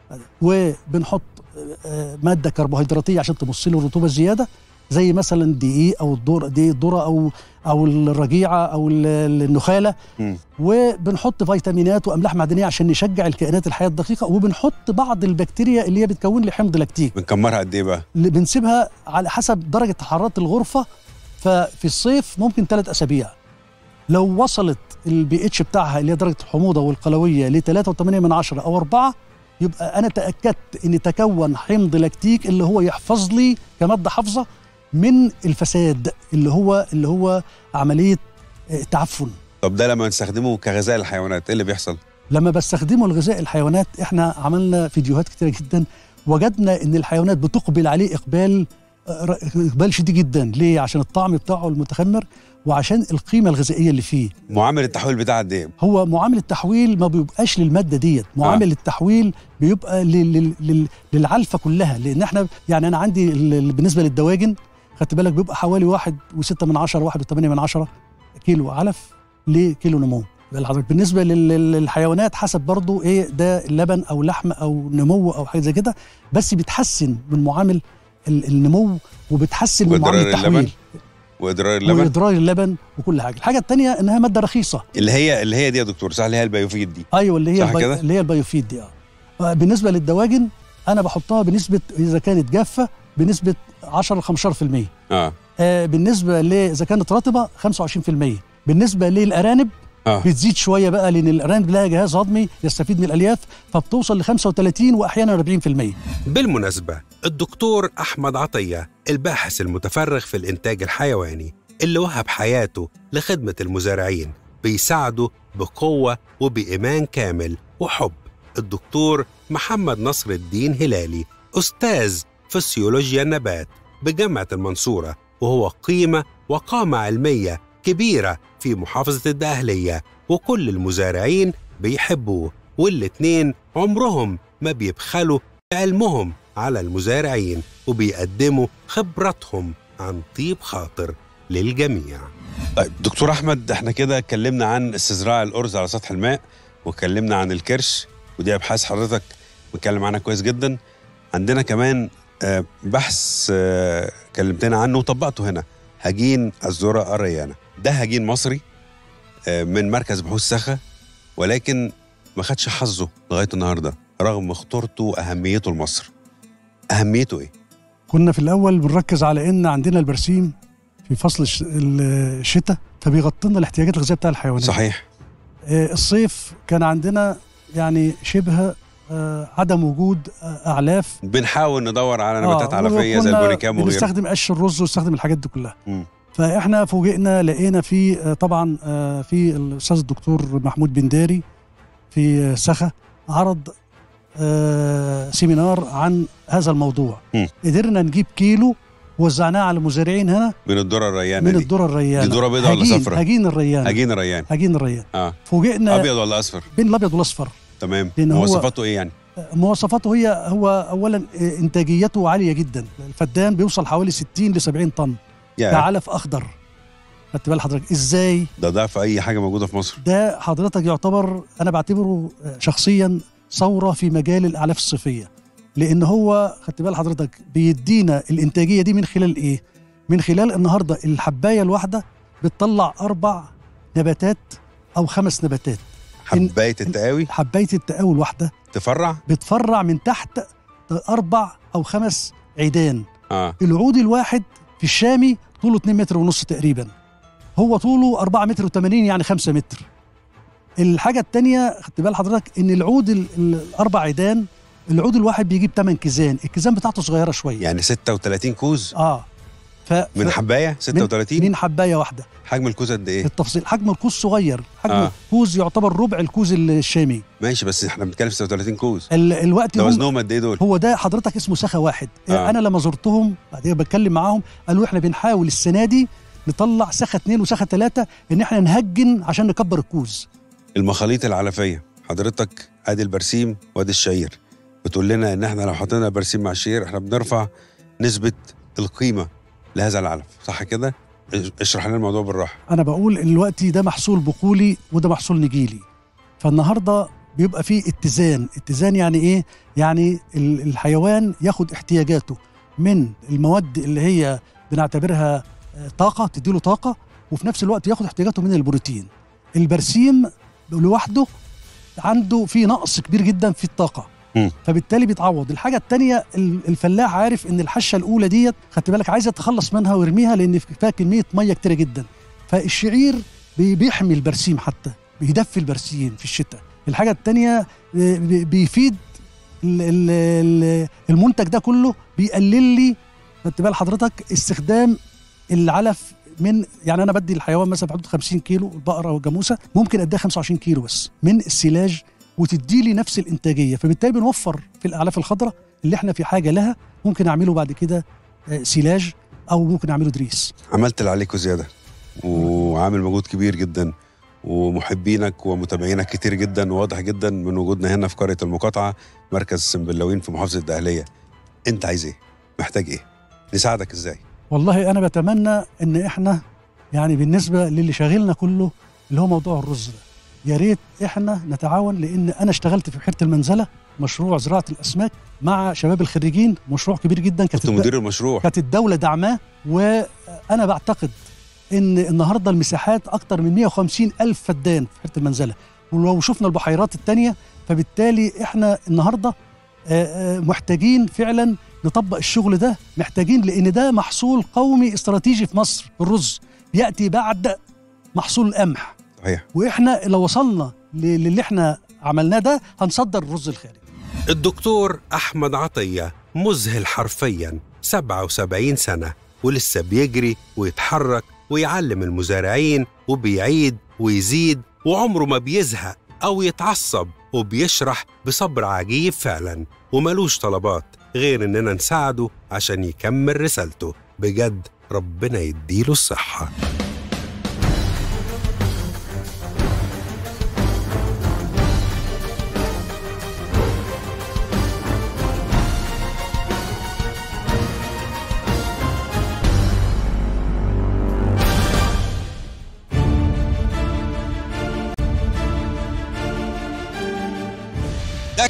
وبنحط آه، ماده كربوهيدراتيه عشان تمص له الرطوبه الزياده زي مثلا الدقيق او الذره دي الذره او او الرجيعه او ال- النخاله مم. وبنحط فيتامينات واملاح معدنيه عشان نشجع الكائنات الحيه الدقيقه وبنحط بعض البكتيريا اللي هي بتكون لي حمض لاكتيك بنكمرها قد ايه بقى اللي بنسيبها على حسب درجه حراره الغرفه ففي الصيف ممكن ثلاث اسابيع لو وصلت البي اتش بتاعها اللي هي درجه الحموضه والقلويه ل 3.8 من عشرة او 4 يبقى انا تاكدت ان تكون حمض لاكتيك اللي هو يحفظ لي كماده حافظه من الفساد اللي هو اللي هو عمليه آه، تعفن طب ده لما نستخدمه كغذاء للحيوانات ايه اللي بيحصل لما بستخدمه لغذاء الحيوانات احنا عملنا فيديوهات كتيره جدا وجدنا ان الحيوانات بتقبل عليه اقبال آه، اقبال شديد جدا ليه عشان الطعم بتاعه المتخمر وعشان القيمه الغذائيه اللي فيه معامل التحويل بتاعها قد ايه هو معامل التحويل ما بيبقاش للماده ديت معامل آه. التحويل بيبقى لل- لل- لل- للعلفه كلها لان احنا يعني انا عندي ال- ال- بالنسبه للدواجن خدت بالك بيبقى حوالي واحد وستة من عشرة واحد وثمانية من عشرة كيلو علف لكيلو نمو يبقى الحضرتك بالنسبه لل- لل- للحيوانات حسب برضو ايه ده لبن او لحم او نمو او حاجه زي كده بس بيتحسن من معامل ال- النمو وبتحسن من وإدرار معامل التحويل اللبن؟ واضرار اللبن واضرار اللبن وكل حاجه الحاجه الثانيه انها ماده رخيصه اللي هي اللي هي دي يا دكتور صح اللي هي البيوفيد دي ايوه اللي هي صح البي... كده؟ اللي هي البيوفيد دي اه آه، بالنسبه للدواجن انا بحطها بنسبه اذا كانت جافه بنسبه 10 ل 15% اه آه بالنسبه ل اذا كانت رطبه 25% بالنسبه للارانب اه بتزيد شويه بقى لان الارانب لها جهاز هضمي يستفيد من الالياف فبتوصل ل 35 واحيانا 40% بالمناسبة الدكتور أحمد عطية الباحث المتفرغ في الإنتاج الحيواني اللي وهب حياته لخدمة المزارعين بيساعده بقوة وبإيمان كامل وحب الدكتور محمد نصر الدين هلالي أستاذ فسيولوجيا النبات بجامعة المنصورة وهو قيمة وقامة علمية كبيرة في محافظة الدقهلية وكل المزارعين بيحبوه والاتنين عمرهم ما بيبخلوا بعلمهم على المزارعين وبيقدموا خبرتهم عن طيب خاطر للجميع طيب دكتور احمد احنا كده اتكلمنا عن استزراع الارز على سطح الماء واتكلمنا عن الكرش ودي ابحاث حضرتك بتكلم عنها كويس جدا عندنا كمان آه، بحث آه، كلمتنا عنه وطبقته هنا هجين الذره الريانه ده هجين مصري آه، من مركز بحوث سخا ولكن ما خدش حظه لغايه النهارده رغم خطورته واهميته لمصر اهميته ايه كنا في الاول بنركز على ان عندنا البرسيم في فصل الش- ال- الشتاء فبيغطي لنا الاحتياجات الغذائيه بتاع الحيوانات صحيح آه، الصيف كان عندنا يعني شبه آه، عدم وجود آه، اعلاف بنحاول ندور على نباتات آه، علفيه زي وكنا البونيكام وغيره بنستخدم قش الرز ونستخدم الحاجات دي كلها مم. فاحنا فوجئنا لقينا في آه، طبعا آه، في الاستاذ الدكتور محمود بنداري في آه، سخا عرض آه، سيمينار عن هذا الموضوع مم. قدرنا نجيب كيلو وزعناه على المزارعين هنا من الذره الريانه من دي. الذره الريانه دي ذره بيضاء ولا هجين- صفراء هجين الريان هجين ريان هجين الريان اه فوجئنا ابيض ولا اصفر بين الابيض والاصفر تمام لأن هو- مواصفاته ايه يعني مواصفاته هي هو اولا انتاجيته عاليه جدا الفدان بيوصل حوالي 60 ل 70 طن ده يا علف اخضر خدت بال حضرتك ازاي ده ضعف اي حاجه موجوده في مصر ده حضرتك يعتبر انا بعتبره شخصيا ثوره في مجال الاعلاف الصيفيه لان هو خدت بال حضرتك بيدينا الانتاجيه دي من خلال ايه من خلال النهارده الحبايه الواحده بتطلع اربع نباتات او خمس نباتات حبايه التقاوي حبايه التقاوي الواحده تفرع بتفرع من تحت اربع او خمس عيدان اه العود الواحد في الشامي طوله 2 متر ونص تقريبا هو طوله 4 متر و80 يعني 5 متر الحاجة التانية خدت بال حضرتك ان العود ال- ال- الاربع عيدان العود الواحد بيجيب 8 كيزان الكيزان بتاعته صغيرة شوية يعني 36 كوز اه ف من ف- حبايه 36 من حباية واحدة حجم الكوز قد ايه التفصيل حجم الكوز صغير حجم آه. آه. الكوز يعتبر ربع الكوز الشامي ماشي بس احنا بنتكلم في 36 كوز ال الوقت ده هم وزنهم قد ايه دول هو ده حضرتك اسمه سخا واحد آه. آه. انا لما زرتهم بعدين بتكلم معاهم قالوا احنا بنحاول السنه دي نطلع سخا اثنين وسخا ثلاثه ان احنا نهجن عشان نكبر الكوز المخاليط العلفيه حضرتك ادي البرسيم وادي الشعير بتقول لنا ان احنا لو حطينا برسيم مع الشعير احنا بنرفع نسبه القيمه لهذا العلف صح كده اشرح لنا الموضوع بالراحه انا بقول ان الوقت ده محصول بقولي وده محصول نجيلي فالنهارده بيبقى فيه اتزان اتزان يعني ايه يعني ال- الحيوان ياخد احتياجاته من المواد اللي هي بنعتبرها آه، طاقه تديله طاقه وفي نفس الوقت ياخد احتياجاته من البروتين البرسيم لوحده عنده في نقص كبير جدا في الطاقه مم. فبالتالي بيتعوض الحاجه الثانيه الفلاح عارف ان الحشه الاولى ديت خدت بالك عايز يتخلص منها ويرميها لان فيها كميه ميه كتيره جدا فالشعير بي- بيحمي البرسيم حتى بيدفي البرسيم في الشتاء الحاجه الثانيه بيفيد ال- ال- ال- المنتج ده كله بيقلل لي خدت بال حضرتك استخدام العلف من يعني انا بدي الحيوان مثلا في حدود 50 كيلو البقره والجاموسه ممكن اديها 25 كيلو بس من السلاج وتدي لي نفس الانتاجيه فبالتالي بنوفر في الاعلاف الخضراء اللي احنا في حاجه لها ممكن اعمله بعد كده آه، سلاج او ممكن اعمله دريس عملت اللي عليك وزياده وعامل مجهود كبير جدا ومحبينك ومتابعينك كتير جدا وواضح جدا من وجودنا هنا في قريه المقاطعه مركز سنبلاوين في محافظه الدقهليه انت عايز ايه محتاج ايه نساعدك ازاي والله انا بتمنى ان احنا يعني بالنسبه للي شاغلنا كله اللي هو موضوع الرز ده يا ريت احنا نتعاون لان انا اشتغلت في بحيره المنزله مشروع زراعه الاسماك مع شباب الخريجين مشروع كبير جدا كانت كنت الد- مدير المشروع كانت الدوله دعماه وانا بعتقد ان النهارده المساحات اكتر من 150 الف فدان في بحيره المنزله ولو شفنا البحيرات التانية فبالتالي احنا النهارده آه، آه، محتاجين فعلا نطبق الشغل ده محتاجين لان ده محصول قومي استراتيجي في مصر الرز ياتي بعد محصول القمح صحيح واحنا لو وصلنا ل- للي احنا عملناه ده هنصدر الرز الخارجي الدكتور أحمد عطية مذهل حرفيا 77 سنة ولسه بيجري ويتحرك ويعلم المزارعين وبيعيد ويزيد وعمره ما بيزهق أو يتعصب وبيشرح بصبر عجيب فعلا وملوش طلبات غير إننا نساعده عشان يكمل رسالته بجد ربنا يديله الصحة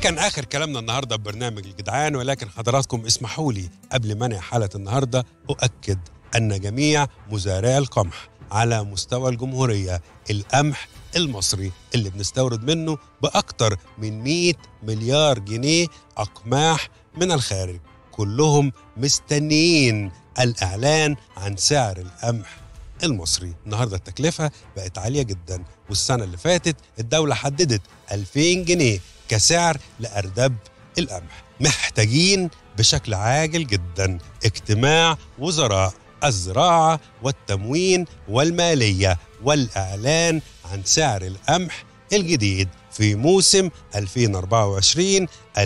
كان اخر كلامنا النهارده ببرنامج الجدعان ولكن حضراتكم اسمحوا لي قبل ما انهي حلقه النهارده اؤكد ان جميع مزارعي القمح على مستوى الجمهوريه القمح المصري اللي بنستورد منه باكتر من 100 مليار جنيه اقماح من الخارج كلهم مستنيين الاعلان عن سعر القمح المصري النهارده التكلفه بقت عاليه جدا والسنه اللي فاتت الدوله حددت 2000 جنيه كسعر لارداب القمح محتاجين بشكل عاجل جدا اجتماع وزراء الزراعه والتموين والماليه والاعلان عن سعر القمح الجديد في موسم 2024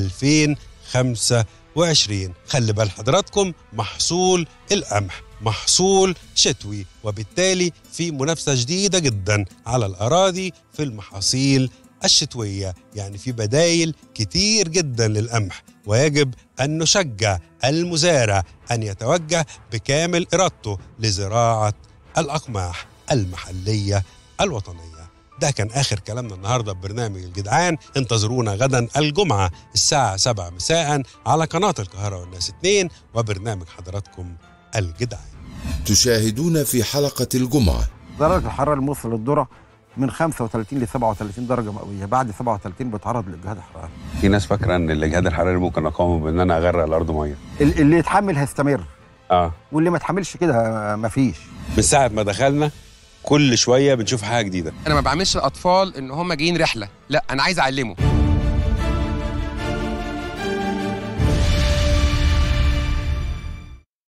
2025 خلي بال حضراتكم محصول القمح محصول شتوي وبالتالي في منافسه شديده جدا على الاراضي في المحاصيل الشتويه يعني في بدايل كتير جدا للقمح ويجب ان نشجع المزارع ان يتوجه بكامل ارادته لزراعه الاقماح المحليه الوطنيه ده كان اخر كلامنا النهارده ببرنامج الجدعان انتظرونا غدا الجمعه الساعه 7 مساء على قناه القاهره والناس 2 وبرنامج حضراتكم الجدعان تشاهدون في حلقة الجمعة درجة الحرارة الموصل للذرة من 35 ل 37 درجة مئوية بعد 37 بيتعرض للإجهاد الحراري في ناس فاكره ان الاجهاد الحراري ممكن اقاومه بان انا اغرق الارض ميه ال- اللي يتحمل هيستمر اه واللي ما يتحملش كده مفيش من ساعه ما دخلنا كل شويه بنشوف حاجه جديده انا ما بعملش الاطفال ان هم جايين رحله لا انا عايز اعلمه